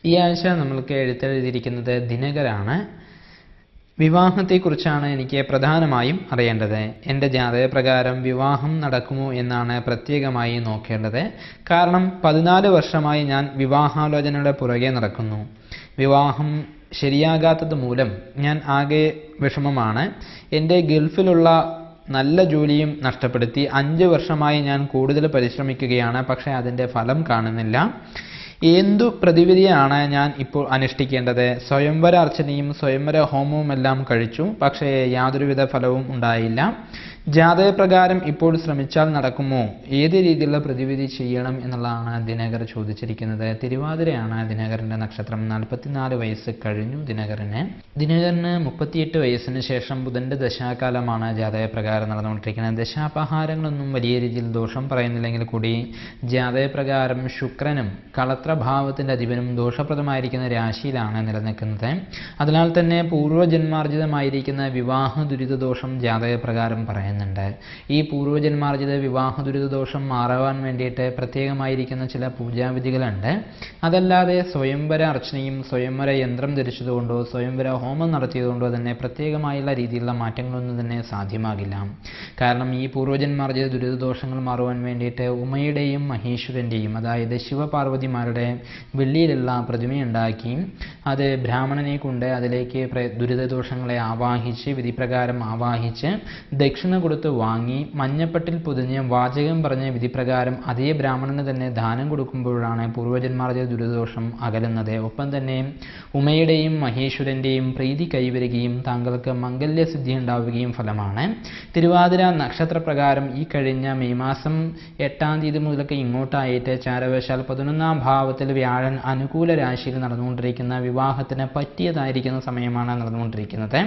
ഈ ആഴ്ച നമ്മൾക്ക് എഴുത്തെഴുതിയിരിക്കുന്നത് ദിനകരാണ് വിവാഹത്തെക്കുറിച്ചാണ് എനിക്ക് പ്രധാനമായും അറിയേണ്ടത് എൻ്റെ ജാതകപ്രകാരം വിവാഹം നടക്കുമോ എന്നാണ് പ്രത്യേകമായി നോക്കേണ്ടത് കാരണം പതിനാല് വർഷമായി ഞാൻ വിവാഹാലോചനയുടെ പുറകെ നടക്കുന്നു വിവാഹം ശരിയാകാത്തത് മൂലം ഞാൻ ആകെ വിഷമമാണ് എൻ്റെ ഗൾഫിലുള്ള നല്ല ജോലിയും നഷ്ടപ്പെടുത്തി അഞ്ച് വർഷമായി ഞാൻ കൂടുതൽ പരിശ്രമിക്കുകയാണ് പക്ഷേ അതിൻ്റെ ഫലം കാണുന്നില്ല എന്തു പ്രതിവിധിയാണ് ഞാൻ ഇപ്പോൾ അനുഷ്ഠിക്കേണ്ടത് സ്വയംവര അർച്ചനയും സ്വയംവര ഹോമവും എല്ലാം കഴിച്ചു പക്ഷേ യാതൊരുവിധ ഫലവും ഉണ്ടായില്ല ജാതകപ്രകാരം ഇപ്പോൾ ശ്രമിച്ചാൽ നടക്കുമോ ഏത് രീതിയിലുള്ള പ്രതിവിധി ചെയ്യണം എന്നുള്ളതാണ് ദിനകർ ചോദിച്ചിരിക്കുന്നത് തിരുവാതിരയാണ് ദിനകരൻ്റെ നക്ഷത്രം നാൽപ്പത്തിനാല് വയസ്സ് കഴിഞ്ഞു ദിനകരന് ദിനകരന് മുപ്പത്തിയെട്ട് വയസ്സിന് ശേഷം ബുധൻ്റെ ദശാകാലമാണ് ജാതകപ്രകാരം നടന്നുകൊണ്ടിരിക്കുന്നത് ദശാപഹാരങ്ങളൊന്നും വലിയ രീതിയിൽ ദോഷം പറയുന്നില്ലെങ്കിൽ കൂടി ജാതകപ്രകാരം ശുക്രനും കളത്രഭാവത്തിൻ്റെ അധിപനും ദോഷപ്രദമായിരിക്കുന്ന രാശിയിലാണ് നിലനിൽക്കുന്നത് അതിനാൽ തന്നെ പൂർവ്വജന്മാർജിതമായിരിക്കുന്ന വിവാഹ ദുരിതദോഷം ജാതകപ്രകാരം പറയുന്നുണ്ട് ഈ പൂർവ്വജന്മാർജിത വിവാഹ ദുരിതദോഷം മാറുവാൻ വേണ്ടിയിട്ട് പ്രത്യേകമായിരിക്കുന്ന ചില പൂജാവിധികളുണ്ട് അതല്ലാതെ സ്വയംവര അർച്ചനയും സ്വയംവര യന്ത്രം ധരിച്ചതുകൊണ്ടോ സ്വയംവര ഹോമം നടത്തിയതുകൊണ്ടോ തന്നെ പ്രത്യേകമായുള്ള രീതിയിലുള്ള മാറ്റങ്ങളൊന്നും തന്നെ സാധ്യമാകില്ല കാരണം ഈ പൂർവ്വജന്മാർജിത ദുരിതദോഷങ്ങൾ മാറുവാൻ വേണ്ടിയിട്ട് ഉമയുടെയും മഹേശ്വരൻ്റെയും അതായത് ശിവപാർവതിമാരുടെ വെള്ളിയിലുള്ള പ്രതിമയുണ്ടാക്കി അത് ബ്രാഹ്മണനെ കൊണ്ട് അതിലേക്ക് പ്ര- ദുരിതദോഷങ്ങളെ ആവാഹിച്ച് വിധിപ്രകാരം ആവാഹിച്ച് ദക്ഷിണ കൊടുത്ത് വാങ്ങി മഞ്ഞപ്പട്ടിൽ പൊതിഞ്ഞ് വാചകം പറഞ്ഞ് വിധിപ്രകാരം അതേ ബ്രാഹ്മണന് തന്നെ ദാനം കൊടുക്കുമ്പോഴാണ് പൂർവ്വജന്മാർജിത ദുരിതദോഷം അകലുന്നത് ഒപ്പം തന്നെ ഉമയുടെയും മഹേശ്വരൻ്റെയും പ്രീതി കൈവരുകയും താങ്കൾക്ക് മംഗല്യസിദ്ധി ഉണ്ടാവുകയും ഫലമാണ് തിരുവാതിര നക്ഷത്രപ്രകാരം ഈ കഴിഞ്ഞ മെയ് മാസം എട്ടാം തീയതി മുതലൊക്കെ ഇങ്ങോട്ടായിട്ട് ചാരവശാൽ പതിനൊന്നാം ഭാവത്തിൽ വ്യാഴൻ അനുകൂല രാശിയിൽ നടന്നുകൊണ്ടിരിക്കുന്ന വിവാഹത്തിന് പറ്റിയതായിരിക്കുന്ന സമയമാണ് നടന്നുകൊണ്ടിരിക്കുന്നത്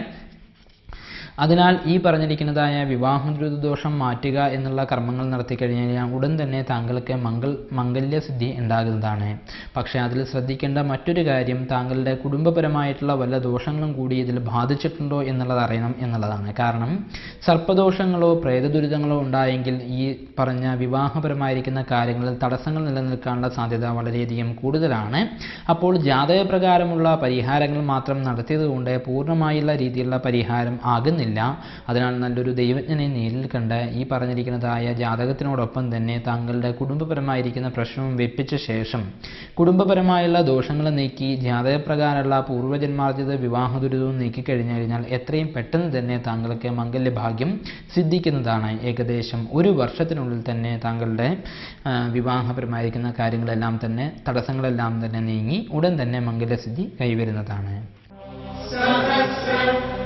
അതിനാൽ ഈ പറഞ്ഞിരിക്കുന്നതായ വിവാഹ ദുരിതദോഷം മാറ്റുക എന്നുള്ള കർമ്മങ്ങൾ നടത്തി കഴിഞ്ഞാൽ ഉടൻ തന്നെ താങ്കൾക്ക് മംഗൾ മംഗല്യസിദ്ധി ഉണ്ടാകുന്നതാണ് പക്ഷേ അതിൽ ശ്രദ്ധിക്കേണ്ട മറ്റൊരു കാര്യം താങ്കളുടെ കുടുംബപരമായിട്ടുള്ള വല്ല ദോഷങ്ങളും കൂടി ഇതിൽ ബാധിച്ചിട്ടുണ്ടോ എന്നുള്ളത് അറിയണം എന്നുള്ളതാണ് കാരണം സർപ്പദോഷങ്ങളോ പ്രേതദുരിതങ്ങളോ ഉണ്ടായെങ്കിൽ ഈ പറഞ്ഞ വിവാഹപരമായിരിക്കുന്ന കാര്യങ്ങളിൽ തടസ്സങ്ങൾ നിലനിൽക്കാനുള്ള സാധ്യത വളരെയധികം കൂടുതലാണ് അപ്പോൾ ജാതകപ്രകാരമുള്ള പരിഹാരങ്ങൾ മാത്രം നടത്തിയതുകൊണ്ട് പൂർണ്ണമായുള്ള രീതിയിലുള്ള പരിഹാരം ആകുന്നില്ല അതിനാൽ നല്ലൊരു ദൈവജ്ഞനെ നേരിൽ കണ്ട് ഈ പറഞ്ഞിരിക്കുന്നതായ ജാതകത്തിനോടൊപ്പം തന്നെ താങ്കളുടെ കുടുംബപരമായിരിക്കുന്ന പ്രശ്നവും വെപ്പിച്ച ശേഷം കുടുംബപരമായുള്ള ദോഷങ്ങൾ നീക്കി ജാതകപ്രകാരമുള്ള പൂർവ്വജന്മാർജിത വിവാഹ ദുരിതവും നീക്കിക്കഴിഞ്ഞു കഴിഞ്ഞാൽ എത്രയും പെട്ടെന്ന് തന്നെ താങ്കൾക്ക് മംഗല്യഭാഗ്യം സിദ്ധിക്കുന്നതാണ് ഏകദേശം ഒരു വർഷത്തിനുള്ളിൽ തന്നെ താങ്കളുടെ ആ, വിവാഹപരമായിരിക്കുന്ന കാര്യങ്ങളെല്ലാം തന്നെ തടസ്സങ്ങളെല്ലാം തന്നെ നീങ്ങി ഉടൻ തന്നെ മംഗല്യസിദ്ധി കൈവരുന്നതാണ് സഹസ്രം